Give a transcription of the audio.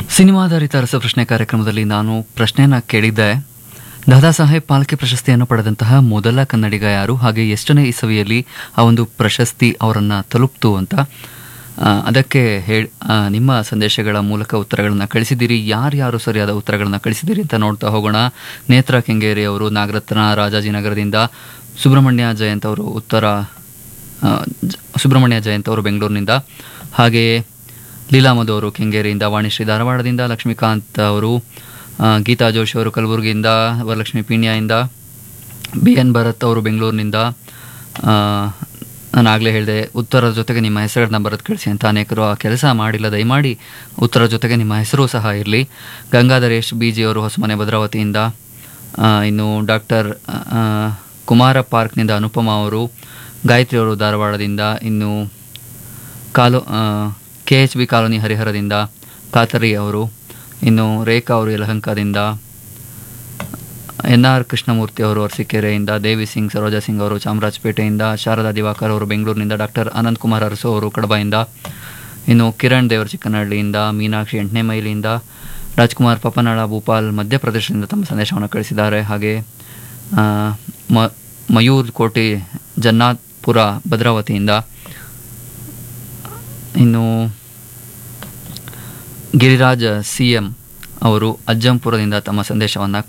ಸಿನಿಮಾಧಾರಿತ ರಸಪ್ರಶ್ನೆ ಕಾರ್ಯಕ್ರಮದಲ್ಲಿ ನಾನು ಪ್ರಶ್ನೆಯನ್ನ ಕೇಳಿದ್ದೆ ದಾದಾ ಸಾಹೇಬ್ ಪಾಲ್ಕೆ ಪ್ರಶಸ್ತಿಯನ್ನು ಪಡೆದಂತಹ ಮೊದಲ ಕನ್ನಡಿಗ ಯಾರು ಹಾಗೆ ಎಷ್ಟನೇ ಇಸವಿಯಲ್ಲಿ ಆ ಒಂದು ಪ್ರಶಸ್ತಿ ಅವರನ್ನು ತಲುಪ್ತು ಅಂತ ಆ, ಅದಕ್ಕೆ ಹೇಳಿ ನಿಮ್ಮ ಸಂದೇಶಗಳ ಮೂಲಕ ಉತ್ತರಗಳನ್ನು ಕಳಿಸಿದ್ದೀರಿ ಯಾರ್ಯಾರು ಸರಿಯಾದ ಉತ್ತರಗಳನ್ನು ಕಳಿಸಿದ್ದೀರಿ ಅಂತ ನೋಡ್ತಾ ಹೋಗೋಣ ನೇತ್ರ ಕೆಂಗೇರಿ ಅವರು ನಾಗರತ್ನ ರಾಜಾಜಿನಗರದಿಂದ ಸುಬ್ರಹ್ಮಣ್ಯ ಜಯಂತ್ ಅವರು ಉತ್ತರ ಆ, ಜ- ಸುಬ್ರಹ್ಮಣ್ಯ ಜಯಂತ್ ಅವರು ಬೆಂಗಳೂರಿನಿಂದ ಹಾಗೆಯೇ ಲೀಲಾಮಧು ಅವರು ಕೆಂಗೇರಿಯಿಂದ ವಾಣಿಶ್ರೀ ಧಾರವಾಡದಿಂದ ಲಕ್ಷ್ಮೀಕಾಂತ್ ಅವರು ಆ, ಗೀತಾ ಜೋಶಿ ಅವರು ಕಲಬುರಗಿಯಿಂದ ವರಲಕ್ಷ್ಮಿ ಪೀಣ್ಯದಿಂದ ಬಿ ಎನ್ ಭರತ್ ಅವರು ಬೆಂಗಳೂರಿನಿಂದ ಆ, ನಾನು ಆಗಲೇ ಹೇಳಿದೆ ಉತ್ತರದ ಜೊತೆಗೆ ನಿಮ್ಮ ಹೆಸರನ್ನ ಬರೆದು ಕಳಿಸಿ ಅಂತ ಅನೇಕರು ಆ ಕೆಲಸ ಮಾಡಿಲ್ಲ ದಯಮಾಡಿ ಉತ್ತರ ಜೊತೆಗೆ ನಿಮ್ಮ ಹೆಸರು ಸಹ ಇರಲಿ ಗಂಗಾಧರೇಶ್ ಬಿ ಜಿ ಅವರು ಹೊಸಮನೆ ಭದ್ರಾವತಿಯಿಂದ ಆ, ಇನ್ನು ಡಾಕ್ಟರ್ ಆ, ಕುಮಾರ ಪಾರ್ಕ್ನಿಂದ ಅನುಪಮ ಅವರು ಗಾಯತ್ರಿ ಅವರು ಧಾರವಾಡದಿಂದ ಇನ್ನು ಕಾಲು ಕೆ ಎಚ್ ಬಿ ಕಾಲೋನಿ ಹರಿಹರದಿಂದ ಕಾತರಿ ಅವರು ಇನ್ನು ರೇಖಾ ಅವರು ಯಲಹಂಕದಿಂದ ಎನ್ ಆರ್ ಕೃಷ್ಣಮೂರ್ತಿ ಅವರು ಅರಸೀಕೆರೆಯಿಂದ ದೇವಿ ಸಿಂಗ್ ಸರೋಜಾ ಸಿಂಗ್ ಅವರು ಚಾಮರಾಜಪೇಟೆಯಿಂದ ಶಾರದಾ ದಿವಾಕರ್ ಅವರು ಬೆಂಗಳೂರಿನಿಂದ ಡಾಕ್ಟರ್ ಅನಂತ್ ಕುಮಾರ್ ಅರಸು ಅವರು ಕಡಬದಿಂದ ಇನ್ನು ಕಿರಣ್ ದೇವರ ಚಿಕ್ಕನಹಳ್ಳಿಯಿಂದ ಮೀನಾಕ್ಷಿ ಎಂಟನೇ ಮೈಲಿಯಿಂದ ರಾಜ್ಕುಮಾರ್ ಪಪನಾಳ ಭೂಪಾಲ್ ಮಧ್ಯಪ್ರದೇಶದಿಂದ ತಮ್ಮ ಸಂದೇಶವನ್ನು ಕಳಿಸಿದ್ದಾರೆ ಹಾಗೆ ಆ, ಮ- ಮಯೂರ್ ಕೋಟೆ ಜನ್ನಾತ್ಪುರ ಭದ್ರಾವತಿಯಿಂದ ಇನ್ನು ಗಿರಿರಾಜ್ ಸಿ ಎಂ ಅವರು ಅಜ್ಜಂಪುರದಿಂದ ತಮ್ಮ ಸಂದೇಶವನ್ನು